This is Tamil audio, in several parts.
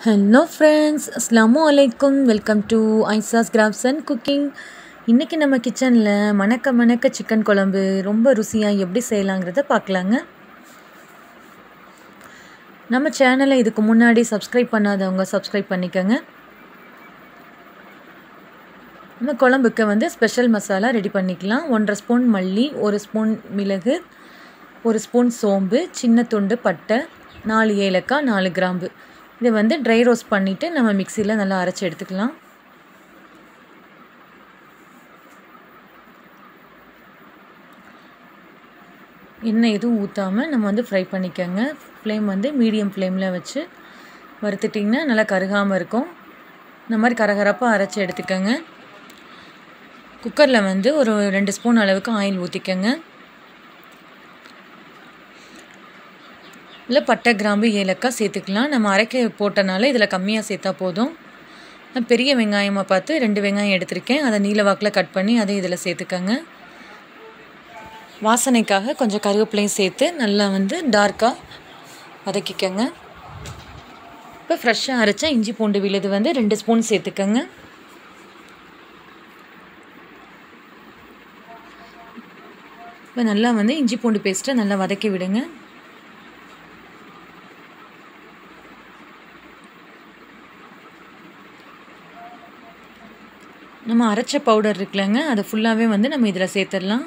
ஹலோ ஃப்ரெண்ட்ஸ் அஸ்லாமு அலைக்கும் welcome to Aisha's crafts and cooking இன்றைக்கி நம்ம கிச்சனில் மணக்க மணக்க சிக்கன் குழம்பு ரொம்ப ருசியாக எப்படி செய்யலாங்கிறத பார்க்கலாங்க நம்ம சேனலை இதுக்கு முன்னாடி சப்ஸ்கிரைப் பண்ணாதவங்க சப்ஸ்கிரைப் பண்ணிக்கோங்க நம்ம குழம்புக்கு வந்து ஸ்பெஷல் மசாலா ரெடி பண்ணிக்கலாம் ஒன்றரை ஸ்பூன் மல்லி ஒரு ஸ்பூன் மிளகு ஒரு ஸ்பூன் சோம்பு சின்ன துண்டு பட்டை நாலு ஏலக்காய் நாலு கிராம்பு இதை வந்து ட்ரை ரோஸ்ட் பண்ணிவிட்டு நம்ம மிக்சியில் நல்லா அரைச்சி எடுத்துக்கலாம் எண்ணெய் எதுவும் ஊற்றாமல் நம்ம வந்து ஃப்ரை பண்ணிக்கோங்க ஃப்ளேம் வந்து மீடியம் ஃப்ளேமில் வச்சு வறுத்துட்டிங்கன்னா நல்லா கருகாமல் இருக்கும் இந்த மாதிரி கரகரப்பாக அரைச்சி எடுத்துக்கோங்க குக்கரில் வந்து ஒரு ரெண்டு ஸ்பூன் அளவுக்கு ஆயில் ஊற்றிக்கோங்க இல்லை பட்டை கிராம்பு ஏலக்காய் சேர்த்துக்கலாம் நம்ம அரைக்க போட்டனால இதில் கம்மியாக சேர்த்தா போதும் நான் பெரிய வெங்காயமாக பார்த்து ரெண்டு வெங்காயம் எடுத்திருக்கேன் அதை நீல வாக்கில் கட் பண்ணி அதை இதில் சேர்த்துக்கோங்க வாசனைக்காக கொஞ்சம் கருவேப்பிலையும் சேர்த்து நல்லா வந்து டார்க்காக வதக்கிக்கோங்க இப்போ ஃப்ரெஷ்ஷாக அரைச்ச இஞ்சி பூண்டு விழுது வந்து ரெண்டு ஸ்பூன் சேர்த்துக்கோங்க இப்போ நல்லா வந்து இஞ்சி பூண்டு பேஸ்ட்டை நல்லா வதக்கி விடுங்க நம்ம அரைச்ச பவுடர் இருக்குல்லங்க அதை ஃபுல்லாகவே வந்து நம்ம இதில் சேர்த்துடலாம்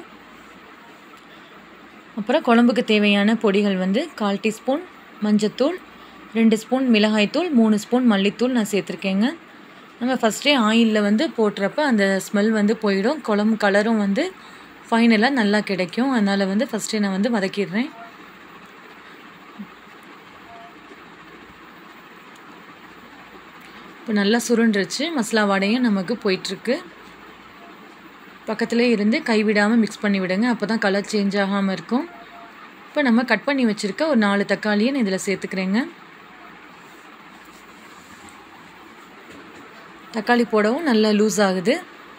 அப்புறம் குழம்புக்கு தேவையான பொடிகள் வந்து கால் டீஸ்பூன் மஞ்சத்தூள் ரெண்டு ஸ்பூன் மிளகாய்த்தூள் மூணு ஸ்பூன் மல்லித்தூள் நான் சேர்த்துருக்கேங்க நம்ம ஃபஸ்ட்டே ஆயிலில் வந்து போட்டுறப்ப அந்த ஸ்மெல் வந்து போயிடும் குழம்பு கலரும் வந்து ஃபைனலாக நல்லா கிடைக்கும் அதனால் வந்து ஃபஸ்ட்டே நான் வந்து வதக்கிடுறேன் இப்போ நல்லா சுருண்டுருச்சு மசாலா வடையும் நமக்கு போயிட்டுருக்கு பக்கத்துலேயே இருந்து கைவிடாமல் மிக்ஸ் பண்ணி விடுங்க அப்போ தான் கலர் சேஞ்ச் ஆகாமல் இருக்கும் இப்போ நம்ம கட் பண்ணி வச்சுருக்க ஒரு நாலு தக்காளியை நான் இதில் சேர்த்துக்கிறேங்க தக்காளி போடவும் நல்லா லூஸ் ஆகுது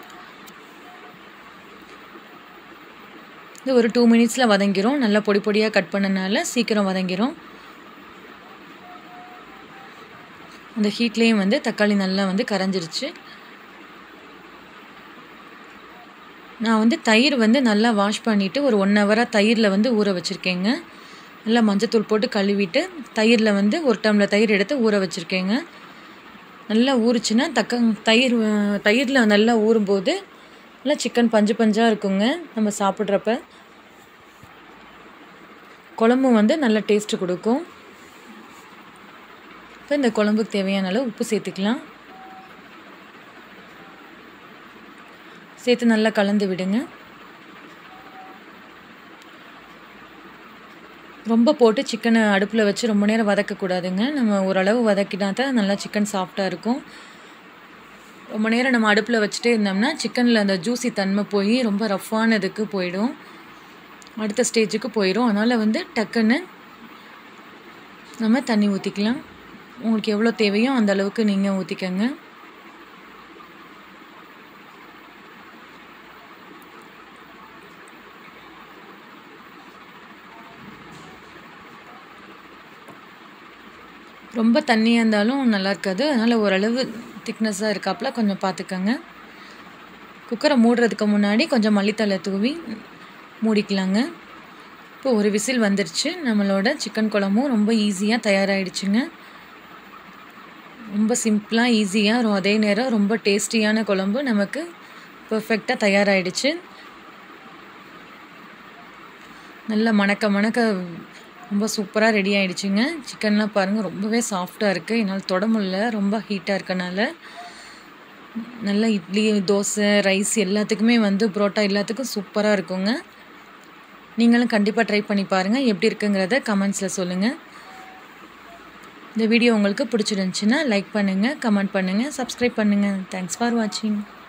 இது ஒரு டூ மினிட்ஸில் வதங்கிரும் நல்லா பொடி பொடியாக கட் பண்ணனால சீக்கிரம் வதங்கிரும் அந்த ஹீட்லேயும் வந்து தக்காளி நல்லா வந்து கரைஞ்சிருச்சு நான் வந்து தயிர் வந்து நல்லா வாஷ் பண்ணிவிட்டு ஒரு ஒன் ஹவராக தயிரில் வந்து ஊற வச்சுருக்கேங்க நல்லா மஞ்சத்தூள் போட்டு கழுவிட்டு தயிரில் வந்து ஒரு டம்ளர் தயிர் எடுத்து ஊற வச்சுருக்கேங்க நல்லா ஊறுச்சுன்னா தக்க தயிர் தயிரில் நல்லா ஊறும்போது நல்லா சிக்கன் பஞ்சு பஞ்சாக இருக்குங்க நம்ம சாப்பிட்றப்ப குழம்பு வந்து நல்ல டேஸ்ட்டு கொடுக்கும் இப்போ இந்த குழம்புக்கு தேவையான அளவு உப்பு சேர்த்துக்கலாம் சேர்த்து நல்லா கலந்து விடுங்க ரொம்ப போட்டு சிக்கனை அடுப்பில் வச்சு ரொம்ப நேரம் வதக்கக்கூடாதுங்க நம்ம ஓரளவு வதக்கினா தான் நல்லா சிக்கன் சாஃப்டாக இருக்கும் ரொம்ப நேரம் நம்ம அடுப்பில் வச்சுட்டே இருந்தோம்னா சிக்கனில் அந்த ஜூஸி தன்மை போய் ரொம்ப ரஃப்பானதுக்கு போயிடும் அடுத்த ஸ்டேஜுக்கு போயிடும் அதனால் வந்து டக்குன்னு நம்ம தண்ணி ஊற்றிக்கலாம் உங்களுக்கு எவ்வளோ தேவையோ அந்த அளவுக்கு நீங்கள் ஊற்றிக்கங்க ரொம்ப தண்ணியாக இருந்தாலும் நல்லா இருக்காது அதனால் ஓரளவு திக்னஸாக இருக்காப்புல கொஞ்சம் பார்த்துக்கோங்க குக்கரை மூடுறதுக்கு முன்னாடி கொஞ்சம் மல்லித்தலை தூவி மூடிக்கலாங்க இப்போ ஒரு விசில் வந்துருச்சு நம்மளோட சிக்கன் குழம்பும் ரொம்ப ஈஸியாக தயாராகிடுச்சுங்க ரொம்ப சிம்பிளாக ஈஸியாக அதே நேரம் ரொம்ப டேஸ்டியான குழம்பு நமக்கு பர்ஃபெக்டாக தயாராகிடுச்சு நல்ல மணக்க மணக்க ரொம்ப சூப்பராக ரெடி ஆகிடுச்சுங்க சிக்கன்லாம் பாருங்கள் ரொம்பவே சாஃப்டாக இருக்குது என்னால் தொட முடியல ரொம்ப ஹீட்டாக இருக்கனால நல்ல இட்லி தோசை ரைஸ் எல்லாத்துக்குமே வந்து புரோட்டா எல்லாத்துக்கும் சூப்பராக இருக்குங்க நீங்களும் கண்டிப்பாக ட்ரை பண்ணி பாருங்கள் எப்படி இருக்குங்கிறத கமெண்ட்ஸில் சொல்லுங்கள் இந்த வீடியோ உங்களுக்கு பிடிச்சிருந்துச்சின்னா லைக் பண்ணுங்கள் கமெண்ட் பண்ணுங்கள் சப்ஸ்கிரைப் பண்ணுங்கள் தேங்க்ஸ் ஃபார் வாட்சிங்